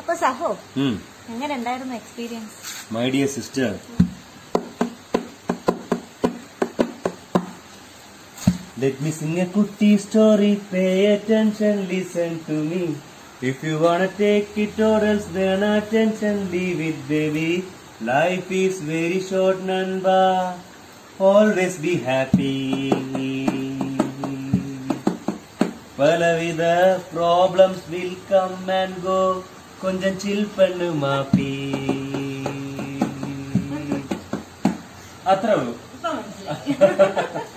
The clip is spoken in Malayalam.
അപ്പൊ സഹോ എങ്ങനെ ഉണ്ടായിരുന്നു experience my dear sister Let me sing a kutti story, pay attention, listen to me. If you wanna take it or else then attention, leave it baby. Life is very short, Nanba. Always be happy. പലവിധ problems will come and go കൊഞ്ചം ചിൽ പെണ്ണു മാപ്പി അത്രേ ഉള്ളൂ